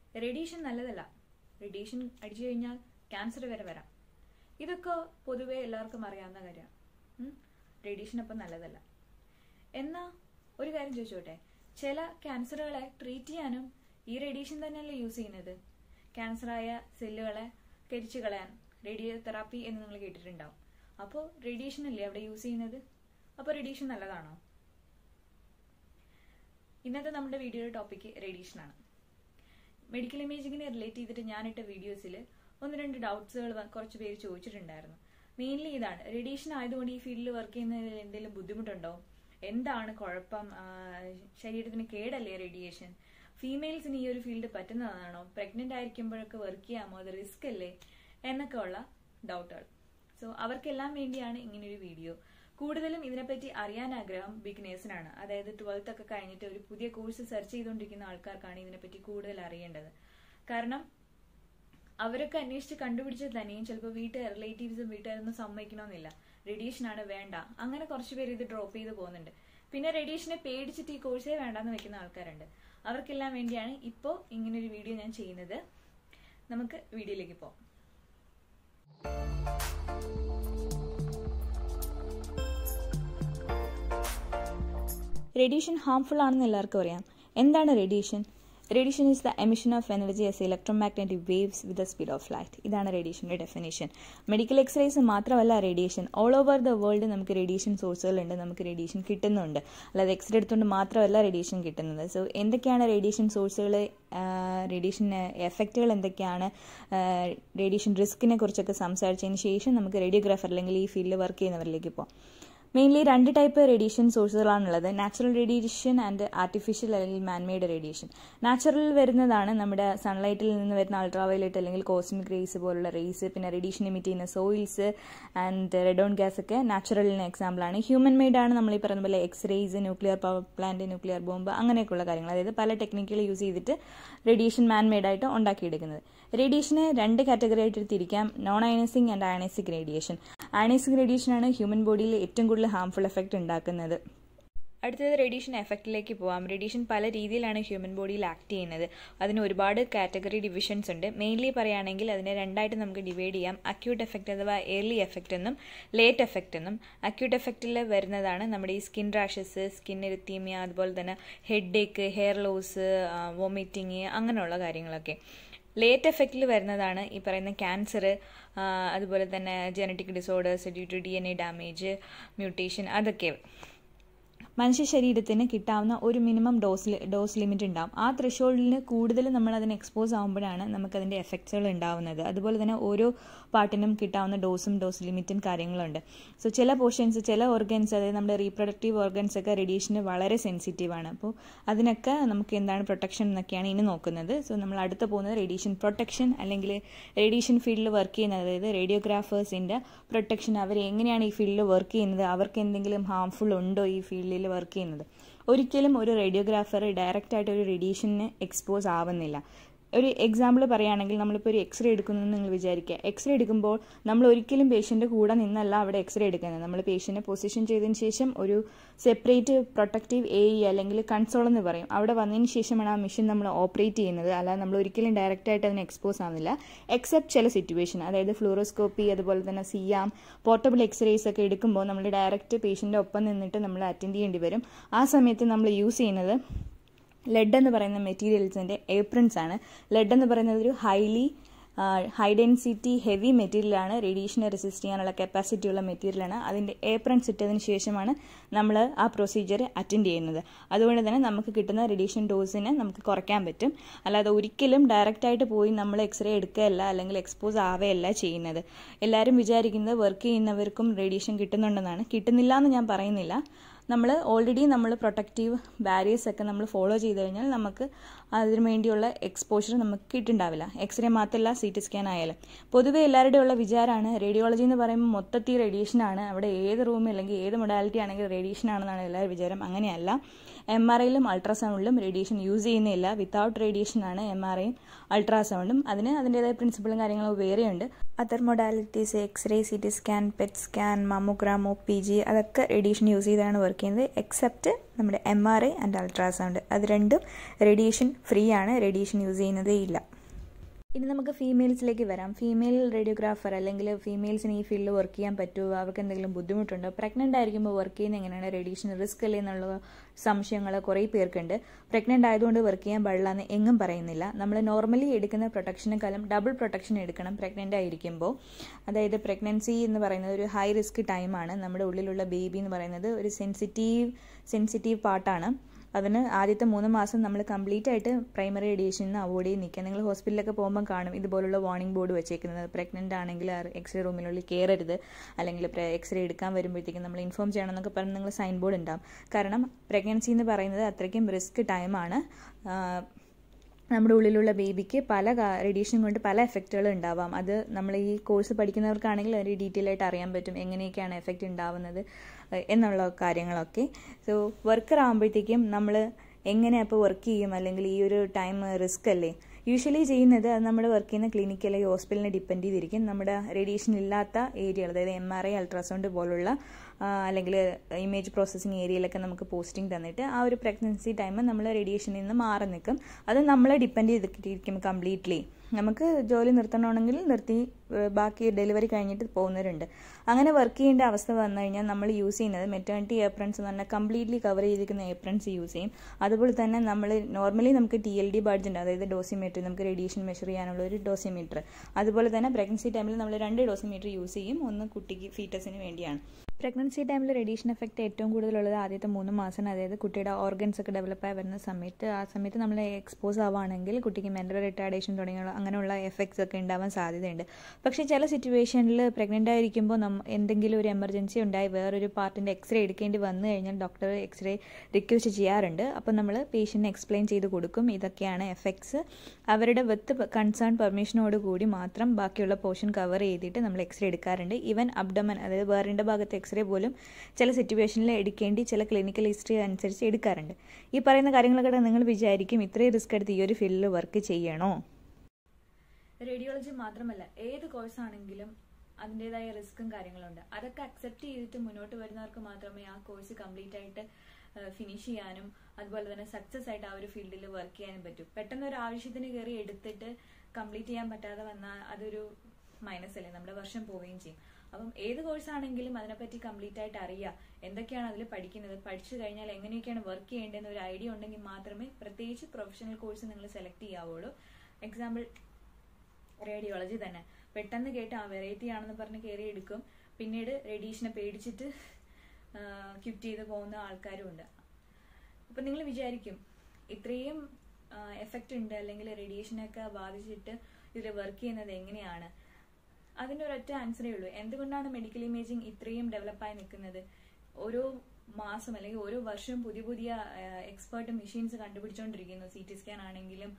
radiation നല്ലതല്ല radiation അടിച്ചു കഴിഞ്ഞാൽ ക്യാൻസർ വരെ വരാം ഇതൊക്കെ പൊതുവെ എല്ലാവർക്കും അറിയാവുന്ന കാര്യമാണ് റേഡിയേഷൻ അപ്പം നല്ലതല്ല എന്നാ ഒരു കാര്യം ചോദിച്ചോട്ടെ ചില ക്യാൻസറുകളെ ട്രീറ്റ് ചെയ്യാനും ഈ റേഡിയേഷൻ തന്നെയല്ലേ യൂസ് ചെയ്യുന്നത് ക്യാൻസറായ സെല്ലുകളെ കരിച്ചു കളയാൻ റേഡിയോ തെറാപ്പി എന്ന് നിങ്ങൾ കേട്ടിട്ടുണ്ടാവും അപ്പോൾ റേഡിയേഷൻ അല്ലേ അവിടെ യൂസ് ചെയ്യുന്നത് അപ്പോൾ റേഡിയേഷൻ നല്ലതാണോ ഇന്നത്തെ നമ്മുടെ വീഡിയോയുടെ ടോപ്പിക്ക് റേഡിയേഷനാണ് മെഡിക്കൽ ഇമേജിങ്ങിനെ റിലേറ്റ് ചെയ്തിട്ട് ഞാനിട്ട വീഡിയോസിൽ ഒന്ന് രണ്ട് ഡൗട്ട്സുകൾ കുറച്ച് പേര് ചോദിച്ചിട്ടുണ്ടായിരുന്നു മെയിൻലി ഇതാണ് റേഡിയേഷൻ ആയതുകൊണ്ട് ഈ ഫീൽഡിൽ വർക്ക് ചെയ്യുന്നതിൽ എന്തെങ്കിലും ബുദ്ധിമുട്ടുണ്ടോ എന്താണ് കുഴപ്പം ആ, ശരീരത്തിന് കേടല്ലേ റേഡിയേഷൻ ഫീമെയിൽസിന് ഈ ഒരു ഫീൽഡ് പറ്റുന്നതാണോ പ്രഗ്നന്റ് ആയിരിക്കുമ്പോഴൊക്കെ വർക്ക് ചെയ്യാമോ അത് റിസ്ക് അല്ലേ എന്നൊക്കെ ഉള്ള ഡൗട്ടുകൾ സോ അവർക്കെല്ലാം വേണ്ടിയാണ് ഇങ്ങനൊരു വീഡിയോ കൂടുതലും ഇതിനെപ്പറ്റി അറിയാൻ ആഗ്രഹം ബിഗിനേഴ്സിനാണ് അതായത് ട്വൽത്ത് ഒക്കെ കഴിഞ്ഞിട്ട് ഒരു പുതിയ കോഴ്സ് സെർച്ച് ചെയ്തുകൊണ്ടിരിക്കുന്ന ആൾക്കാർക്കാണ് ഇതിനെപ്പറ്റി കൂടുതൽ അറിയേണ്ടത് കാരണം അവരൊക്കെ അന്വേഷിച്ച് കണ്ടുപിടിച്ചത് തന്നെയും ചിലപ്പോൾ വീട്ട് റിലേറ്റീവ്സും വീട്ടുകാരൊന്നും സമ്മതിക്കണമെന്നില്ല റേഡിയേഷൻ ആണ് വേണ്ട അങ്ങനെ കുറച്ച് പേര് ഇത് ഡ്രോപ്പ് ചെയ്ത് പോകുന്നുണ്ട് പിന്നെ റേഡിയേഷനെ പേടിച്ചിട്ട് ഈ കോഴ്സേ വേണ്ടാന്ന് വെക്കുന്ന ആൾക്കാരുണ്ട് അവർക്കെല്ലാം വേണ്ടിയാണ് ഇപ്പോൾ ഇങ്ങനൊരു വീഡിയോ ഞാൻ ചെയ്യുന്നത് നമുക്ക് വീഡിയോയിലേക്ക് പോകാം റേഡിയേഷൻ ഹാംഫുൾ ആണെന്ന് എല്ലാവർക്കും അറിയാം എന്താണ് radiation radiation is the emission of energy as electromagnetic waves with the speed of light ഇതാണ് റേഡിയേഷൻ്റെ ഡെഫിനേഷൻ മെഡിക്കൽ എക്സ്റേസ് മാത്രമല്ല radiation all over the world നമുക്ക് റേഡിയേഷൻ സോഴ്സുകളുണ്ട് നമുക്ക് റേഡിയേഷൻ കിട്ടുന്നുണ്ട് അല്ലാതെ എക്സ്റേ എടുത്തുകൊണ്ട് മാത്രമല്ല റേഡിയേഷൻ കിട്ടുന്നത് സോ എന്തൊക്കെയാണ് റേഡിയേഷൻ സോഴ്സുകൾ റേഡിയേഷൻ എഫക്റ്റുകൾ എന്തൊക്കെയാണ് റേഡിയേഷൻ റിസ്കിനെ കുറിച്ചൊക്കെ സംസാരിച്ചതിന് ശേഷം നമുക്ക് റേഡിയോഗ്രാഫർ അല്ലെങ്കിൽ ഈ ഫീൽഡിൽ വർക്ക് ചെയ്യുന്നവരിലേക്ക് പോകാം മെയിൻലി രണ്ട് ടൈപ്പ് റേഡിയേഷൻ സോഴ്സുകളാണുള്ളത് നാച്ചുറൽ റേഡിയേഷൻ ആൻഡ് ആർട്ടിഫിഷ്യൽ അല്ലെങ്കിൽ മാൻമെയ്ഡ് റേഡിയേഷൻ നാച്ചുറൽ വരുന്നതാണ് നമ്മുടെ സൺലൈറ്റിൽ നിന്ന് വരുന്ന അൾട്രാവയലറ്റ് അല്ലെങ്കിൽ കോസ്മിക് റേസ് പോലുള്ള റേസ് പിന്നെ റേഡിയേഷൻ എമിറ്റ് ചെയ്യുന്ന സോയിൽസ് ആൻഡ് റെഡോൺ ഗ്യാസ് ഒക്കെ നാച്ചുറലിന് എക്സാമ്പിളാണ് ഹ്യൂമൻ മെയ്ഡ് ആണ് നമ്മൾ ഈ പറയുന്ന പോലെ X rays nuclear power plant nuclear bomb അങ്ങനെയൊക്കെയുള്ള കാര്യങ്ങൾ അതായത് പല ടെക്നിക്കുകൾ യൂസ് ചെയ്തിട്ട് റേഡിയേഷൻ മാൻമെയ്ഡ് ആയിട്ട് ഉണ്ടാക്കിയെടുക്കുന്നത് റേഡിയേഷനെ രണ്ട് കാറ്റഗറി ആയിട്ട് തിരിക്കാം non ionizing and ionizing radiation ionizing radiation ആണ് ഹ്യൂമൻ ബോഡിയിൽ ഏറ്റവും കൂടുതൽ ഹാംഫുൾ എഫക്റ്റ് ഉണ്ടാക്കുന്നത് അടുത്തത് റേഡിയേഷൻ എഫക്റ്റിലേക്ക് പോവാം റേഡിയേഷൻ പല രീതിയിലാണ് ഹ്യൂമൻ ബോഡിയിൽ ആക്ട് ചെയ്യുന്നത് അതിന് ഒരുപാട് കാറ്റഗറി ഡിവിഷൻസ് ഉണ്ട് മെയിൻലി പറയുകയാണെങ്കിൽ അതിനെ രണ്ടായിട്ട് നമുക്ക് ഡിവൈഡ് ചെയ്യാം അക്യൂട്ട് എഫക്റ്റ് അഥവാ എയർലി എഫക്റ്റ് എന്നും ലേറ്റ് എഫക്റ്റ് എന്നും അക്യൂട്ട് എഫക്റ്റിൽ വരുന്നതാണ് നമ്മുടെ ഈ സ്കിൻ റാഷസ് സ്കിൻ എരിത്തീമിയ അതുപോലെ തന്നെ headache hair loss vomiting അങ്ങനെയുള്ള കാര്യങ്ങളൊക്കെ ലേറ്റ് എഫക്റ്റിൽ വരുന്നതാണ് ഈ പറയുന്ന ക്യാൻസർ അതുപോലെ തന്നെ genetic disorders due to D N A damage mutation അതൊക്കെ മനുഷ്യ ശരീരത്തിന് കിട്ടാവുന്ന ഒരു മിനിമം ഡോസ് ഡോസ് ലിമിറ്റ് ഉണ്ടാവും ആ ത്രഷോൾഡിന് കൂടുതൽ നമ്മൾ അതിന് എക്സ്പോസ് ആകുമ്പോഴാണ് നമുക്കതിൻ്റെ എഫക്ട്സുകൾ ഉണ്ടാവുന്നത് അതുപോലെ തന്നെ ഓരോ പാട്ടിനും കിട്ടാവുന്ന ഡോസും ഡോസ് ലിമിറ്റും കാര്യങ്ങളുണ്ട് സോ ചില പോർഷൻസ് ചില ഓർഗൻസ് അതായത് നമ്മുടെ റീപ്രൊഡക്റ്റീവ് ഓർഗൻസ് ഒക്കെ റേഡിയേഷന് വളരെ സെൻസിറ്റീവ് ആണ് അപ്പോൾ അതിനൊക്കെ നമുക്ക് എന്താണ് പ്രൊട്ടക്ഷൻ എന്നൊക്കെയാണ് ഇനി നോക്കുന്നത് സോ നമ്മൾ അടുത്ത് പോകുന്നത് റേഡിയേഷൻ പ്രൊട്ടക്ഷൻ അല്ലെങ്കിൽ റേഡിയേഷൻ ഫീൽഡിൽ വർക്ക് ചെയ്യുന്നത് അതായത് റേഡിയോഗ്രാഫേഴ്സിൻ്റെ പ്രൊട്ടക്ഷൻ അവർ എങ്ങനെയാണ് ഈ ഫീൽഡിൽ വർക്ക് ചെയ്യുന്നത് അവർക്ക് എന്തെങ്കിലും ഹാംഫുൾ ഉണ്ടോ ഈ ഫീൽഡിൽ വർക്ക് ചെയ്യുന്നത് ഒരിക്കലും ഒരു റേഡിയോഗ്രാഫർ ഡയറക്റ്റ് ആയിട്ട് ഒരു റേഡിയേഷന് എക്സ്പോസ് ആവുന്നില്ല ഒരു എക്സാമ്പിൾ പറയുകയാണെങ്കിൽ നമ്മളിപ്പോൾ ഒരു എക്സ്റേ എടുക്കുന്നു എന്ന് നിങ്ങൾ വിചാരിക്കുക എക്സ്റേ എടുക്കുമ്പോൾ നമ്മൾ ഒരിക്കലും പേഷ്യൻ്റെ കൂടെ നിന്നല്ല അവിടെ എക്സ്റേ എടുക്കുന്നത് നമ്മൾ പേഷ്യനെ പൊസിഷൻ ചെയ്തതിന് ശേഷം ഒരു സെപ്പറേറ്റ് പ്രൊട്ടക്റ്റീവ് എ അല്ലെങ്കിൽ കൺസോൾ എന്ന് പറയും അവിടെ വന്നതിന് ശേഷമാണ് ആ മെഷീൻ നമ്മൾ ഓപ്പറേറ്റ് ചെയ്യുന്നത് അല്ലാതെ നമ്മൾ ഒരിക്കലും ഡയറക്റ്റ് ആയിട്ട് അതിന് എക്സ്പോസ് ആവുന്നില്ല എക്സെപ്റ്റ് ചില സിറ്റുവേഷൻ അതായത് ഫ്ലൂറോസ്കോപ്പി അതുപോലെ തന്നെ സിയാം പോർട്ടബിൾ എക്സ്റേസ് ഒക്കെ എടുക്കുമ്പോൾ നമ്മൾ ഡയറക്റ്റ് പേഷ്യൻ്റെ ഒപ്പം നിന്നിട്ട് നമ്മൾ അറ്റൻഡ് ചെയ്യേണ്ടി വരും ആ സമയത്ത് നമ്മൾ യൂസ് ചെയ്യുന്നത് ലെഡ് എന്ന് പറയുന്ന മെറ്റീരിയൽസിൻ്റെ ഏപ്രിൻസ് ആണ് ലെഡ് എന്ന് പറയുന്നത് ഒരു ഹൈലി ഹൈ ഡെൻസിറ്റി ഹെവി മെറ്റീരിയലാണ് റേഡിയേഷനെ റെസിസ്റ്റ് ചെയ്യാനുള്ള കപ്പാസിറ്റി ഉള്ള മെറ്റീരിയലാണ് അതിൻ്റെ ഏപ്രൻസ് ഇട്ടതിന് ശേഷമാണ് നമ്മൾ ആ പ്രൊസീജിയർ അറ്റൻഡ് ചെയ്യുന്നത് അതുകൊണ്ട് തന്നെ നമുക്ക് കിട്ടുന്ന റേഡിയേഷൻ ഡോസിനെ നമുക്ക് കുറയ്ക്കാൻ പറ്റും അല്ലാതെ ഒരിക്കലും ഡയറക്റ്റായിട്ട് പോയി നമ്മൾ എക്സ്റേ എടുക്കുകയല്ല അല്ലെങ്കിൽ എക്സ്പോസ് ആവുകയല്ല ചെയ്യുന്നത് എല്ലാവരും വിചാരിക്കുന്നത് വർക്ക് ചെയ്യുന്നവർക്കും റേഡിയേഷൻ കിട്ടുന്നുണ്ടെന്നാണ് കിട്ടുന്നില്ല എന്ന് ഞാൻ പറയുന്നില്ല നമ്മൾ ഓൾറെഡി നമ്മൾ പ്രൊട്ടക്റ്റീവ് ബാരിയേഴ്സ് ഒക്കെ നമ്മൾ ഫോളോ ചെയ്ത് കഴിഞ്ഞാൽ നമുക്ക് അതിനു വേണ്ടിയുള്ള എക്സ്പോഷർ നമുക്ക് കിട്ടുന്നുണ്ടാവില്ല എക്സ്റേ മാത്രമല്ല സി ടി സ്കാൻ ആയാലും പൊതുവേ എല്ലാവരുടെയും ഉള്ള വിചാരമാണ് റേഡിയോളജി എന്ന് പറയുമ്പോൾ മൊത്തത്തിൽ റേഡിയേഷനാണ് അവിടെ ഏത് റൂമിൽ അല്ലെങ്കിൽ ഏത് മൊഡാലിറ്റി ആണെങ്കിൽ റേഡിയേഷൻ ആണെന്നാണ് എല്ലാവരും വിചാരം അങ്ങനെയല്ല എം ആർ ഐയിലും അൾട്രാസൗണ്ടിലും റേഡിയേഷൻ യൂസ് ചെയ്യുന്നില്ല വിത്തൗട്ട് റേഡിയേഷൻ ആണ് എം ആർ ഐയും അൾട്രാസൗണ്ടും അതിന് അതിൻ്റെതായ പ്രിൻസിപ്പിളും കാര്യങ്ങളും വേറെയുണ്ട് other modalities X ray C T scan PET scan mammogram O P G അതൊക്കെ റേഡിയേഷൻ യൂസ് ചെയ്താണ് വർക്ക് ചെയ്യുന്നത് എക്സെപ്റ്റ് നമ്മുടെ M R I and ultrasound അത് രണ്ടും റേഡിയേഷൻ ഫ്രീ ആണ് റേഡിയേഷൻ യൂസ് ചെയ്യുന്നതേ ഇല്ല ഇനി നമുക്ക് ഫീമെയിൽസിലേക്ക് വരാം ഫീമെയിൽ റേഡിയോഗ്രാഫർ അല്ലെങ്കിൽ ഫീമെയിൽസിന് ഈ ഫീൽഡിൽ വർക്ക് ചെയ്യാൻ പറ്റുമോ അവർക്ക് എന്തെങ്കിലും ബുദ്ധിമുട്ടുണ്ടോ പ്രഗ്നൻ്റ് ആയിരിക്കുമ്പോൾ വർക്ക് ചെയ്യുന്ന എങ്ങനെയാണ് റേഡിയേഷൻ റിസ്ക് അല്ലേ എന്നുള്ള സംശയങ്ങൾ കുറേ പേർക്കുണ്ട് പ്രഗ്നൻ്റ് ആയതുകൊണ്ട് വർക്ക് ചെയ്യാൻ പാടില്ല എന്ന് എങ്ങും പറയുന്നില്ല നമ്മൾ നോർമലി എടുക്കുന്ന പ്രൊട്ടക്ഷനേക്കാളും ഡബിൾ പ്രൊട്ടക്ഷൻ എടുക്കണം പ്രഗ്നൻ്റ് ആയിരിക്കുമ്പോൾ അതായത് പ്രഗ്നൻസി എന്ന് പറയുന്നത് ഒരു ഹൈ റിസ്ക് ടൈമാണ് നമ്മുടെ ഉള്ളിലുള്ള ബേബി എന്ന് പറയുന്നത് ഒരു സെൻസിറ്റീവ് സെൻസിറ്റീവ് പാർട്ടാണ് അതിന് ആദ്യത്തെ മൂന്ന് മാസം നമ്മൾ കംപ്ലീറ്റ് ആയിട്ട് പ്രൈമറി റേഡിയേഷനിൽ നിന്ന് അവോയ്ഡ് ചെയ്ത് നിൽക്കുക നിങ്ങൾ ഹോസ്പിറ്റലിലൊക്കെ പോകുമ്പോൾ കാണും ഇതുപോലുള്ള വാർണിംഗ് ബോർഡ് വെച്ചേക്കുന്നത് പ്രഗ്നൻ്റ് ആണെങ്കിൽ എക്സ്റേ റൂമിനുള്ളിൽ കയറരുത് അല്ലെങ്കിൽ എക്സ്റേ എടുക്കാൻ വരുമ്പോഴത്തേക്കും നമ്മൾ ഇൻഫോം ചെയ്യണം എന്നൊക്കെ പറഞ്ഞ് നിങ്ങൾ സൈൻ ബോർഡ് ഉണ്ടാവും കാരണം പ്രഗ്നൻസി എന്ന് പറയുന്നത് അത്രയ്ക്കും റിസ്ക് ടൈമാണ് നമ്മുടെ ഉള്ളിലുള്ള ബേബിക്ക് പല റേഡിയേഷൻ കൊണ്ട് പല എഫക്റ്റുകളും ഉണ്ടാവാം അത് നമ്മൾ ഈ കോഴ്സ് പഠിക്കുന്നവർക്കാണെങ്കിൽ ഒരു ഡീറ്റെയിൽ ആയിട്ട് അറിയാൻ പറ്റും എങ്ങനെയൊക്കെയാണ് എഫക്റ്റ് ഉണ്ടാവുന്നത് എന്നുള്ള കാര്യങ്ങളൊക്കെ സോ വർക്കർ ആകുമ്പോഴത്തേക്കും നമ്മൾ എങ്ങനെ അപ്പോൾ വർക്ക് ചെയ്യും അല്ലെങ്കിൽ ഈ ഒരു ടൈം റിസ്ക് അല്ലേ യൂഷ്വലി ചെയ്യുന്നത് അത് നമ്മുടെ വർക്ക് ചെയ്യുന്ന ക്ലിനിക്ക് അല്ലെങ്കിൽ ഹോസ്പിറ്റലിനെ ഡിപ്പെൻഡ് ചെയ്തിരിക്കും നമ്മുടെ റേഡിയേഷൻ ഇല്ലാത്ത ഏരിയകൾ അതായത് എം ആർ ഐ അൾട്രാസൗണ്ട് പോലുള്ള അല്ലെങ്കിൽ ഇമേജ് പ്രോസസ്സിങ് ഏരിയയിലൊക്കെ നമുക്ക് പോസ്റ്റിംഗ് തന്നിട്ട് ആ ഒരു പ്രഗ്നൻസി ടൈം നമ്മൾ റേഡിയേഷനിൽ നിന്ന് മാറി നിൽക്കും അത് നമ്മളെ ഡിപ്പെൻഡ് ചെയ്തിരിക്കും കംപ്ലീറ്റ്ലി നമുക്ക് ജോലി നിർത്തണമെങ്കിൽ നിർത്തി ബാക്കി ഡെലിവറി കഴിഞ്ഞിട്ട് പോകുന്നവരുണ്ട് അങ്ങനെ വർക്ക് ചെയ്യേണ്ട അവസ്ഥ വന്നു കഴിഞ്ഞാൽ നമ്മൾ യൂസ് ചെയ്യുന്നത് മെറ്റേണിറ്റി ഏപ്രൺസ് എന്ന് പറഞ്ഞാൽ കംപ്ലീറ്റ്ലി കവർ ചെയ്തിരിക്കുന്ന ഏപ്രൺസ് യൂസ് ചെയ്യും അതുപോലെ തന്നെ നമ്മൾ നോർമലി നമുക്ക് ടി എൽ ഡി ബാഡ്ജ് ഉണ്ട് അതായത് ഡോസിമീറ്റർ നമുക്ക് റേഡിയേഷൻ മെഷർ ചെയ്യാനുള്ള ഒരു ഡോസിമീറ്റർ അതുപോലെ തന്നെ പ്രഗ്നൻസി ടൈമിൽ നമ്മൾ രണ്ട് ഡോസിമീറ്റർ യൂസ് ചെയ്യും ഒന്ന് കുട്ടിക്ക് ഫീറ്റസിന് വേണ്ടിയാണ് പ്രഗ്നൻസി ടൈമിൽ റേഡിയേഷൻ എഫക്റ്റ് ഏറ്റവും കൂടുതലുള്ളത് ആദ്യത്തെ മൂന്ന് മാസം അതായത് കുട്ടിയുടെ ഓർഗൻസ് ഒക്കെ ഡെവലപ്പ് ആയി വരുന്ന സമയത്ത് ആ സമയത്ത് നമ്മൾ എക്സ്പോസ് ആവുകയാണെങ്കിൽ കുട്ടിക്ക് മെൻ്റൽ റിട്ടാർഡേഷൻ തുടങ്ങിയുള്ള അങ്ങനെയുള്ള എഫക്ട്സ് ഒക്കെ ഉണ്ടാവാൻ സാധ്യതയുണ്ട് പക്ഷേ ചില സിറ്റുവേഷനിൽ പ്രഗ്നൻ്റ് ആയിരിക്കുമ്പോൾ നമ്മ എന്തെങ്കിലും ഒരു എമർജൻസി ഉണ്ടായി വേറൊരു പാർട്ടിൻ്റെ എക്സ്റേ എടുക്കേണ്ടി വന്നു കഴിഞ്ഞാൽ ഡോക്ടർ എക്സ്റേ റിക്വസ്റ്റ് ചെയ്യാറുണ്ട് അപ്പോൾ നമ്മൾ പേഷ്യൻറ്റിന് എക്സ്പ്ലെയിൻ ചെയ്ത് കൊടുക്കും ഇതൊക്കെയാണ് എഫക്ട്സ് അവരുടെ വിത്ത് കൺസേൺ പെർമിഷനോട് കൂടി മാത്രം ബാക്കിയുള്ള പോർഷൻ കവർ ചെയ്തിട്ട് നമ്മൾ എക്സ്റേ എടുക്കാറുണ്ട് ഈവൻ അബ്ഡമൻ അതായത് വേറിൻ്റെ ഭാഗത്ത് എക്സ്റേ പോലും ചില സിറ്റുവേഷനിൽ എടുക്കേണ്ടി ചില ക്ലിനിക്കൽ ഹിസ്റ്ററി അനുസരിച്ച് എടുക്കാറുണ്ട് ഈ പറയുന്ന കാര്യങ്ങളൊക്കെ നിങ്ങൾ വിചാരിക്കും ഇത്രയും റിസ്ക് എടുത്ത് ഈ ഒരു ഫീൽഡിൽ വർക്ക് ചെയ്യണോ റേഡിയോളജി മാത്രമല്ല ഏത് കോഴ്സാണെങ്കിലും അതിൻ്റെതായ റിസ്ക്കും കാര്യങ്ങളുണ്ട് അതൊക്കെ അക്സെപ്റ്റ് ചെയ്തിട്ട് മുന്നോട്ട് വരുന്നവർക്ക് മാത്രമേ ആ കോഴ്സ് കംപ്ലീറ്റ് ആയിട്ട് ഫിനിഷ് ചെയ്യാനും അതുപോലെ തന്നെ സക്സസ് ആയിട്ട് ആ ഒരു ഫീൽഡിൽ വർക്ക് ചെയ്യാനും പറ്റും പെട്ടെന്ന് ഒരു ആവശ്യത്തിന് കയറി എടുത്തിട്ട് കംപ്ലീറ്റ് ചെയ്യാൻ പറ്റാതെ വന്നാൽ അതൊരു മൈനസ് അല്ലേ നമ്മുടെ വർഷം പോവുകയും ചെയ്യും അപ്പം ഏത് കോഴ്സ് ആണെങ്കിലും അതിനെപ്പറ്റി കംപ്ലീറ്റ് ആയിട്ട് അറിയാം എന്തൊക്കെയാണ് അതിൽ പഠിക്കുന്നത് പഠിച്ചു കഴിഞ്ഞാൽ എങ്ങനെയൊക്കെയാണ് വർക്ക് ചെയ്യേണ്ടതെന്ന് ഒരു ഐഡിയ ഉണ്ടെങ്കിൽ മാത്രമേ പ്രത്യേകിച്ച് പ്രൊഫഷണൽ കോഴ്സ് നിങ്ങൾ സെലക്ട് ചെയ്യാവുള്ളൂ എക്സാമ്പിൾ റേഡിയോളജി തന്നെ പെട്ടെന്ന് കേട്ട് ആ വെറൈറ്റി ആണെന്ന് പറഞ്ഞ് കയറി എടുക്കും പിന്നീട് റേഡിയേഷനെ പേടിച്ചിട്ട് ക്വിറ്റ് ചെയ്ത് പോകുന്ന ആൾക്കാരും ഉണ്ട് അപ്പം നിങ്ങൾ വിചാരിക്കും ഇത്രയും എഫക്റ്റ് ഉണ്ട് അല്ലെങ്കിൽ റേഡിയേഷനൊക്കെ ബാധിച്ചിട്ട് ഇതിൽ വർക്ക് ചെയ്യുന്നത് എങ്ങനെയാണ് അതിൻ്റെ ഒരൊറ്റ ആൻസറേ ഉള്ളൂ എന്തുകൊണ്ടാണ് മെഡിക്കൽ ഇമേജിങ് ഇത്രയും ഡെവലപ്പായി നിൽക്കുന്നത് ഓരോ മാസം അല്ലെങ്കിൽ ഓരോ വർഷവും പുതിയ പുതിയ എക്സ്പേർട്ട് മെഷീൻസ് കണ്ടുപിടിച്ചുകൊണ്ടിരിക്കുന്നു സി ടി സ്കാൻ ആണെങ്കിലും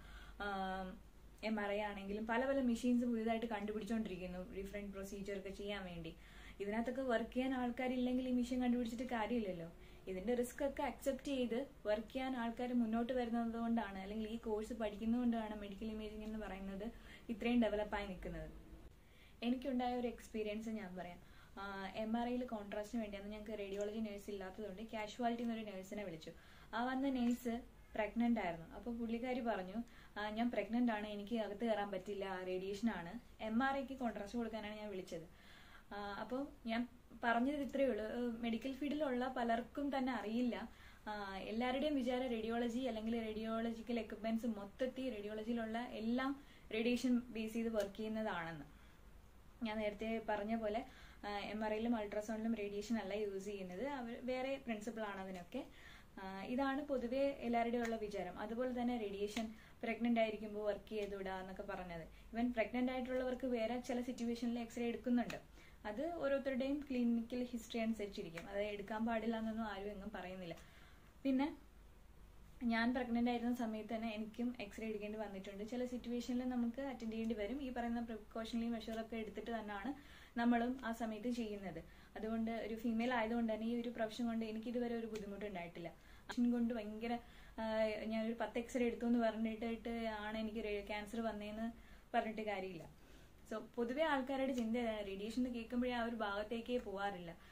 എം ആർ ഐ ആണെങ്കിലും പല പല മെഷീൻസ് പുതിയതായിട്ട് കണ്ടുപിടിച്ചുകൊണ്ടിരിക്കുന്നു ഡിഫറെൻറ്റ് പ്രൊസീജിയർ ഒക്കെ ചെയ്യാൻ വേണ്ടി ഇതിനകത്തൊക്കെ വർക്ക് ചെയ്യാൻ ആൾക്കാരില്ലെങ്കിൽ ഈ മെഷീൻ കണ്ടുപിടിച്ചിട്ട് കാര്യമില്ലല്ലോ ഇതിന്റെ റിസ്ക് ഒക്കെ അക്സെപ്റ്റ് ചെയ്ത് വർക്ക് ചെയ്യാൻ ആൾക്കാർ മുന്നോട്ട് വരുന്നത് കൊണ്ടാണ് അല്ലെങ്കിൽ ഈ കോഴ്സ് പഠിക്കുന്നതുകൊണ്ടാണ് മെഡിക്കൽ ഇമേജിംഗ് എന്ന് പറയുന്നത് ഇത്രയും ഡെവലപ്പായി നിൽക്കുന്നത് എനിക്കുണ്ടായ ഒരു എക്സ്പീരിയൻസ് ഞാൻ പറയാം എം ആർ ഐയിൽ കോൺട്രാസ്റ്റിന് വേണ്ടി അന്ന് ഞങ്ങൾക്ക് റേഡിയോളജി നേഴ്സ് ഇല്ലാത്തതുകൊണ്ട് കാഷ്വാലിറ്റി എന്നൊരു നേഴ്സിനെ വിളിച്ചു ആ വന്ന നേഴ്സ് പ്രഗ്നന്റ് ആയിരുന്നു അപ്പോൾ പുള്ളിക്കാരി പറഞ്ഞു ഞാൻ പ്രഗ്നന്റ് ആണ് എനിക്ക് അകത്ത് കയറാൻ പറ്റില്ല റേഡിയേഷൻ ആണ് എം ആർ ഐക്ക് കോൺട്രാസ്റ്റ് കൊടുക്കാനാണ് ഞാൻ വിളിച്ചത് അപ്പോൾ ഞാൻ പറഞ്ഞത് ഇത്രയേ ഉള്ളൂ മെഡിക്കൽ ഫീൽഡിലുള്ള പലർക്കും തന്നെ അറിയില്ല എല്ലാവരുടെയും വിചാരം റേഡിയോളജി അല്ലെങ്കിൽ റേഡിയോളജിക്കൽ എക്യുപ്മെന്റ്സ് മൊത്തത്തിൽ റേഡിയോളജിയിലുള്ള എല്ലാം റേഡിയേഷൻ ബേസ് ചെയ്ത് വർക്ക് ചെയ്യുന്നതാണെന്ന് ഞാൻ നേരത്തെ പറഞ്ഞ പോലെ എം ആർ ഐയിലും അൾട്രാസൗണ്ടിലും റേഡിയേഷൻ അല്ല യൂസ് ചെയ്യുന്നത് അവർ വേറെ പ്രിൻസിപ്പിൾ ആണ് അതിനൊക്കെ ഇതാണ് പൊതുവെ എല്ലാവരുടെയും ഉള്ള വിചാരം അതുപോലെ തന്നെ റേഡിയേഷൻ പ്രഗ്നന്റ് ആയിരിക്കുമ്പോൾ വർക്ക് ചെയ്തുവിടുക എന്നൊക്കെ പറഞ്ഞത് ഇവൻ പ്രഗ്നന്റ് ആയിട്ടുള്ളവർക്ക് വേറെ ചില സിറ്റുവേഷനിൽ എക്സ്റേ എടുക്കുന്നുണ്ട് അത് ഓരോരുത്തരുടെയും ക്ലിനിക്കൽ ഹിസ്റ്ററി അനുസരിച്ചിരിക്കും അത് എടുക്കാൻ പാടില്ല എന്നൊന്നും ആരും എങ്ങും പറയുന്നില്ല പിന്നെ ഞാൻ പ്രഗ്നന്റ് ആയിരുന്ന സമയത്ത് തന്നെ എനിക്കും എക്സ്റേ എടുക്കേണ്ടി വന്നിട്ടുണ്ട് ചില സിറ്റുവേഷനിൽ നമുക്ക് അറ്റൻഡ് ചെയ്യേണ്ടി വരും ഈ പറയുന്ന പ്രിക്കോഷണറി മെഷറൊക്കെ എടുത്തിട്ട് തന്നെയാണ് നമ്മളും ആ സമയത്ത് ചെയ്യുന്നത് അതുകൊണ്ട് ഒരു ഫീമെയിൽ ആയതുകൊണ്ട് തന്നെ ഈ ഒരു പ്രൊഫഷൻ കൊണ്ട് എനിക്ക് ഇതുവരെ ഒരു ബുദ്ധിമുട്ടുണ്ടായിട്ടില്ല പ്രൊഫഷൻ കൊണ്ട് ഭയങ്കര ഞാനൊരു പത്ത് എക്സ്റേ എടുത്തു എന്ന് പറഞ്ഞിട്ട് ആണ് എനിക്ക് ക്യാൻസർ വന്നതെന്ന് പറഞ്ഞിട്ട് കാര്യമില്ല സോ പൊതുവെ ആൾക്കാരുടെ ചിന്ത ഏതാണ് റേഡിയേഷൻ കേൾക്കുമ്പോഴേ ആ ഒരു ഭാഗത്തേക്കേ പോവാറില്ല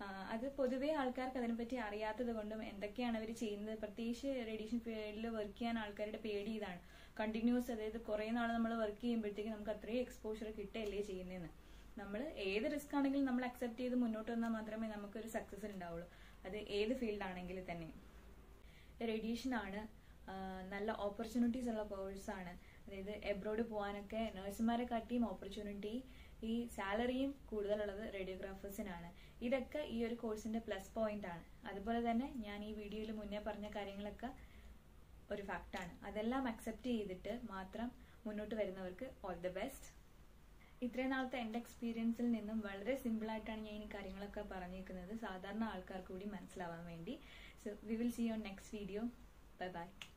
ആ, അത് പൊതുവേ ആൾക്കാർക്ക് അതിനെപ്പറ്റി അറിയാത്തത് കൊണ്ടും എന്തൊക്കെയാണ് അവർ ചെയ്യുന്നത് പ്രത്യേകിച്ച് റേഡിയേഷൻ ഫീൽഡിൽ വർക്ക് ചെയ്യാൻ ആൾക്കാരുടെ പേടി ഇതാണ് കണ്ടിന്യൂസ് അതായത് കുറെ നാൾ നമ്മൾ വർക്ക് ചെയ്യുമ്പോഴത്തേക്ക് നമുക്ക് അത്രയും എക്സ്പോഷർ കിട്ടുകയല്ലേ ചെയ്യുന്നതെന്ന് നമ്മൾ ഏത് റിസ്ക് ആണെങ്കിലും നമ്മൾ അക്സെപ്റ്റ് ചെയ്ത് മുന്നോട്ട് വന്നാൽ മാത്രമേ നമുക്കൊരു സക്സസ് ഉണ്ടാവുള്ളൂ അത് ഏത് ഫീൽഡാണെങ്കിൽ തന്നെ റേഡിയേഷൻ ആണ് ആ, നല്ല ഓപ്പർച്യൂണിറ്റീസ് ഉള്ള കോഴ്സാണ് അതായത് എബ്രോഡ് പോകാനൊക്കെ നഴ്സുമാരെ കാട്ടിയും ഓപ്പർച്യൂണിറ്റി ഈ സാലറിയും കൂടുതലുള്ളത് റേഡിയോഗ്രാഫേഴ്സിനാണ് ഇതൊക്കെ ഈ ഒരു കോഴ്സിന്റെ പ്ലസ് പോയിന്റ് ആണ് അതുപോലെ തന്നെ ഞാൻ ഈ വീഡിയോയിൽ മുന്നേ പറഞ്ഞ കാര്യങ്ങളൊക്കെ ഒരു ഫാക്റ്റാണ് അതെല്ലാം അക്സെപ്റ്റ് ചെയ്തിട്ട് മാത്രം മുന്നോട്ട് വരുന്നവർക്ക് ഓൾ ദി ബെസ്റ്റ് ഇത്രയും നാളത്തെ എന്റെ എക്സ്പീരിയൻസിൽ നിന്നും വളരെ സിമ്പിൾ ആയിട്ടാണ് ഞാൻ ഈ കാര്യങ്ങളൊക്കെ പറഞ്ഞേക്കുന്നത് സാധാരണ ആൾക്കാർക്ക് കൂടി മനസ്സിലാവാൻ വേണ്ടി so we will see you on next video bye by